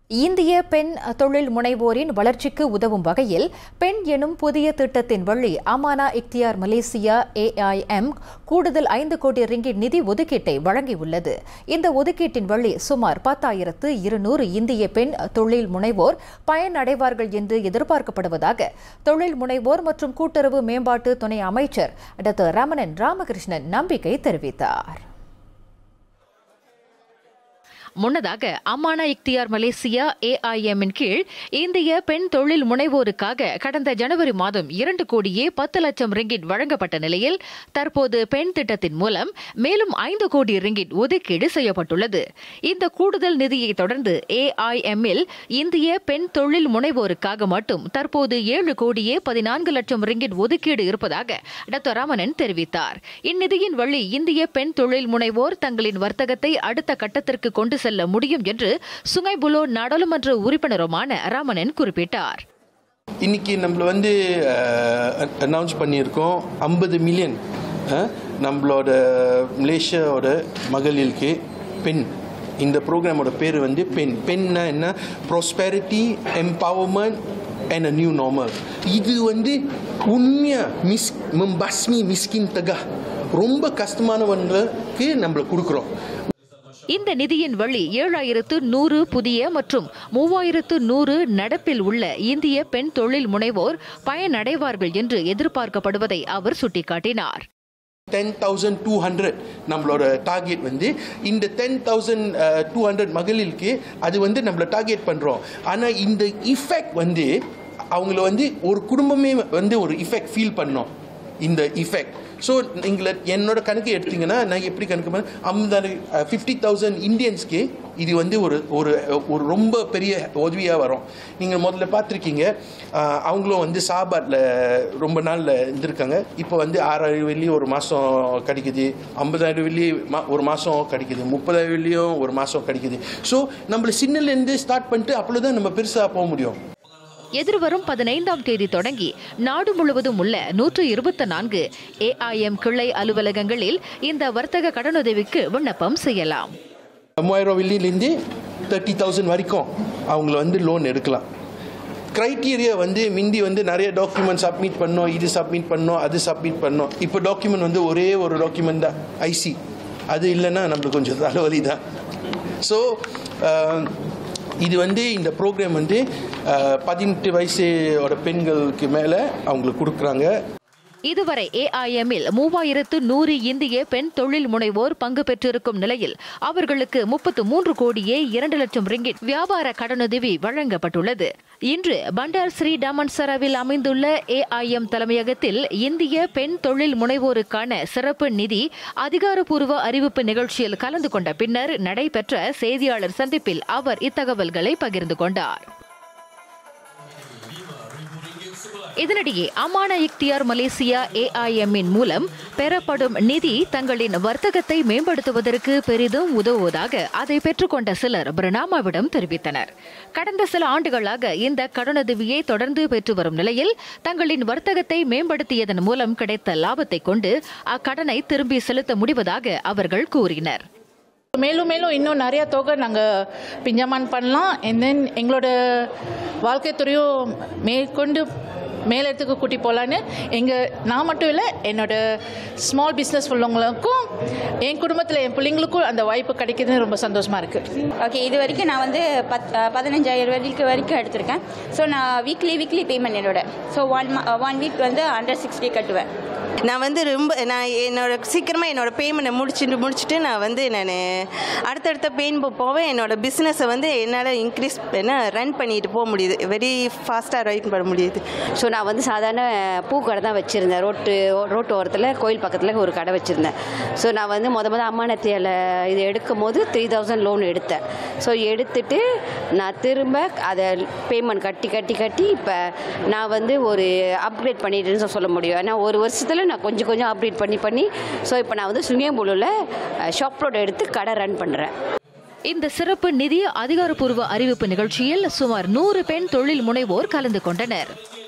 இந்திய பெண் தொழில் முனைவோரின் வளர்ச்சிக்கு உதவும் வகையில் பெண் எனும் புதிய திட்டத்தின் வழி அமானா இக்தியார் மலேசியா ஏஐஎம் கூடுதல் ஐந்து கோடி ரிங்கிட் நிதி ஒதுக்கீட்டை வழங்கியுள்ளது இந்த ஒதுக்கீட்டின் வழி சுமார் பத்தாயிரத்து இருநூறு இந்திய பெண் தொழில் முனைவோர் பயனடைவார்கள் என்று எதிர்பார்க்கப்படுவதாக தொழில் முனைவோர் மற்றும் கூட்டுறவு மேம்பாட்டு துணை அமைச்சர் டாக்டர் ரமணன் ராமகிருஷ்ணன் நம்பிக்கை தெரிவித்தார் முன்னதாக அம்மானா இக்தியார் மலேசியா ஏஐஎம் இன் கீழ் இந்திய பெண் தொழில் முனைவோருக்காக கடந்த ஜனவரி மாதம் இரண்டு கோடியே பத்து லட்சம் ரிங்கிட் வழங்கப்பட்ட நிலையில் தற்போது பெண் திட்டத்தின் மூலம் மேலும் ஐந்து கோடி ரிங்கிட் ஒதுக்கீடு செய்யப்பட்டுள்ளது இந்த கூடுதல் நிதியை தொடர்ந்து ஏஐஎம் இல் இந்திய பெண் தொழில் முனைவோருக்காக மட்டும் தற்போது ஏழு கோடியே பதினான்கு லட்சம் ரிங்கிட் ஒதுக்கீடு இருப்பதாக டாக்டர் ராமணன் தெரிவித்தார் இந்நிதியின் வழி இந்திய பெண் தொழில் முனைவோர் தங்களின் வர்த்தகத்தை அடுத்த கட்டத்திற்கு கொண்டு செல்ல முடியும் என்று சுங்கைபுலோ நாடாளுமன்ற உறுப்பினருமான ராமணன் குறிப்பிட்டார் இன்னைக்கு நம்மள வந்து அனௌன்ஸ் பண்ணியிருக்கோம் ஐம்பது மில்லியன் நம்மளோட மலேசியாவோட மகளிருக்கு பெண் இந்த ப்ரோக்ராமோட பேர் வந்து பெண் பெண்ணா என்ன prosperity empowerment and uh new normal இது வந்து உண்மையா மிஸ் பஸ்மி மிஸ்கின் தகா ரொம்ப கஷ்டமானவங்களுக்கு நம்மள கொடுக்குறோம் இந்த நிதியின் வழி ஏழாயிரத்து நூறு புதிய மற்றும் மூவாயிரத்து நூறு நடப்பில் உள்ள இந்திய பெண் தொழில் முனைவோர் பயனடைவார்கள் என்று எதிர்பார்க்கப்படுவதை அவர் சுட்டிக்காட்டினார் டென் தௌசண்ட் டூ ஹண்ட்ரட் நம்மளோட டார்கெட் வந்து இந்த டென் தௌசண்ட் டூ ஹண்ட்ரட் மகளிருக்கு அது வந்து நம்மள டார்கெட் பண்ணுறோம் ஆனால் இந்த இஃபெக்ட் வந்து அவங்கள வந்து ஒரு குடும்பமே வந்து ஒரு இஃபெக்ட் ஃபீல் பண்ணோம் இந்த இஃபெக்ட் ஸோ நீங்கள என்னோட கணக்கு எடுத்தீங்கன்னா நான் எப்படி கணக்கு பண்ண ஐம்பது ஃபிஃப்டி தௌசண்ட் இந்தியன்ஸ்க்கு இது வந்து ஒரு ஒரு ஒரு ரொம்ப பெரிய உதவியாக வரும் நீங்கள் முதல்ல பார்த்துருக்கீங்க அவங்களும் வந்து சாபாட்டில் ரொம்ப நாளில் இருந்திருக்காங்க இப்போ வந்து ஆறாயிரம் வெள்ளி ஒரு மாதம் கிடைக்குது ஐம்பதாயிரம் வெள்ளி மா ஒரு மாதம் கிடைக்குது முப்பதாயிரம் வெள்ளியும் ஒரு மாதம் கிடைக்குது ஸோ நம்மள சின்னலேருந்து ஸ்டார்ட் பண்ணிட்டு அப்போ தான் நம்ம பெருசாக போக முடியும் எதிர்வரும் பதினைந்தாம் தேதி தொடங்கி நாடு முழுவதும் உள்ள நூற்று இருபத்தி நான்கு ஏஐஎம் கிளை அலுவலகங்களில் இந்த வர்த்தக கடனுதவிக்கு விண்ணப்பம் செய்யலாம் மூவாயிரம் வெள்ளிலேருந்து தேர்ட்டி தௌசண்ட் வரைக்கும் அவங்கள வந்து லோன் எடுக்கலாம் க்ரைட்டீரியா வந்து மிந்தி வந்து நிறைய டாக்குமெண்ட் சப்மிட் பண்ணோம் இது சப்மிட் பண்ணோம் அது சப்மிட் பண்ணோம் இப்போ டாக்குமெண்ட் வந்து ஒரே ஒரு டாக்குமெண்ட் தான் ஐசி அது இல்லைன்னா நம்மளுக்கு கொஞ்சம் தலைவலி தான் ஸோ இது வந்து இந்த ப்ரோக்ராம் வந்து பதினெட்டு வயசோட பெண்களுக்கு மேலே அவங்களுக்கு கொடுக்குறாங்க இதுவரை ஏஐஎம்மில் மூவாயிரத்து நூறு இந்திய பெண் தொழில் முனைவோர் பங்கு பெற்றிருக்கும் நிலையில் அவர்களுக்கு முப்பத்து மூன்று கோடியே இரண்டு லட்சம் ரிங்கிட் வியாபார கடனுதவி வழங்கப்பட்டுள்ளது இன்று பண்டார் ஸ்ரீ டமன்சராவில் அமைந்துள்ள ஏஐஎம் தலைமையகத்தில் இந்திய பெண் தொழில் முனைவோருக்கான சிறப்பு நிதி அதிகாரப்பூர்வ அறிவிப்பு நிகழ்ச்சியில் கலந்து கொண்ட பின்னர் நடைபெற்ற செய்தியாளர் சந்திப்பில் அவர் இத்தகவல்களை பகிர்ந்து கொண்டார் இதனிடையே அமானா இக்தியார் மலேசியா ஏஐஎம்மின் மூலம் பெறப்படும் நிதி தங்களின் வர்த்தகத்தை மேம்படுத்துவதற்கு பெரிதும் உதவுவதாக அதை பெற்றுக்கொண்ட சிலர் பிரணாமாவிடம் தெரிவித்தனர் கடந்த சில ஆண்டுகளாக இந்த கடனுதவியை தொடர்ந்து பெற்று வரும் நிலையில் தங்களின் வர்த்தகத்தை மேம்படுத்தியதன் மூலம் கிடைத்த லாபத்தை கொண்டு அக்கடனை திரும்பி செலுத்த முடிவதாக அவர்கள் கூறினர் மேலும் மேலும் இன்னும் நிறைய தொகை நாங்கள் பிஞ்சமான் பண்ணலாம் அண்ட் தென் எங்களோட வாழ்க்கை துறையும் மேற்கொண்டு மேலத்துக்கு கூட்டி போகலான்னு எங்கள் நான் மட்டும் இல்லை என்னோட ஸ்மால் பிஸ்னஸ் உள்ளவங்களுக்கும் என் குடும்பத்தில் என் பிள்ளைங்களுக்கும் அந்த வாய்ப்பு கிடைக்குதுன்னு ரொம்ப சந்தோஷமாக இருக்குது ஓகே இது வரைக்கும் நான் வந்து பத் பதினஞ்சாயிரம் வரைக்கும் வரைக்கும் எடுத்திருக்கேன் ஸோ நான் வீக்லி வீக்லி பேமெண்ட் என்னோட ஸோ ஒன் ஒன் வீக் வந்து ஹண்ட்ரட் சிக்ஸ்டி கட்டுவேன் நான் வந்து ரொம்ப நான் என்னோட சீக்கிரமாக என்னோட பேமெண்ட்டை முடிச்சுட்டு முடிச்சுட்டு நான் வந்து நான் அடுத்தடுத்த பெயின் போவேன் என்னோட பிஸ்னஸை வந்து என்னால் இன்க்ரீஸ் என்ன ரன் பண்ணிட்டு போக முடியுது வெரி ஃபாஸ்ட்டாக ரன் பண்ண முடியுது ஸோ நான் வந்து சாதாரண பூக்கடை தான் வச்சுருந்தேன் ரோட்டு ரோட்டு ஓரத்தில் கோயில் பக்கத்தில் ஒரு கடை வச்சுருந்தேன் ஸோ நான் வந்து மொத மொதல் அம்மானத்தியில் இது எடுக்கும் போது த்ரீ தௌசண்ட் லோன் எடுத்தேன் ஸோ எடுத்துட்டு நான் திரும்ப அதை பேமெண்ட் கட்டி கட்டி கட்டி இப்போ நான் வந்து ஒரு அப்கிரேட் பண்ணிட்டேன்னு சொல்ல முடியும் ஏன்னா ஒரு வருஷத்தில் நான் கொஞ்சம் கொஞ்சம் அப்டேட் பண்ணி பண்ணி ஸோ இப்போ நான் வந்து சுங்கியம்புலூரில் ஷாப் ரோடு எடுத்து கடை ரன் பண்ணுறேன் இந்த சிறப்பு நிதி அதிகாரப்பூர்வ அறிவிப்பு நிகழ்ச்சியில் சுமார் நூறு பெண் தொழில் முனைவோர் கலந்து கொண்டனர்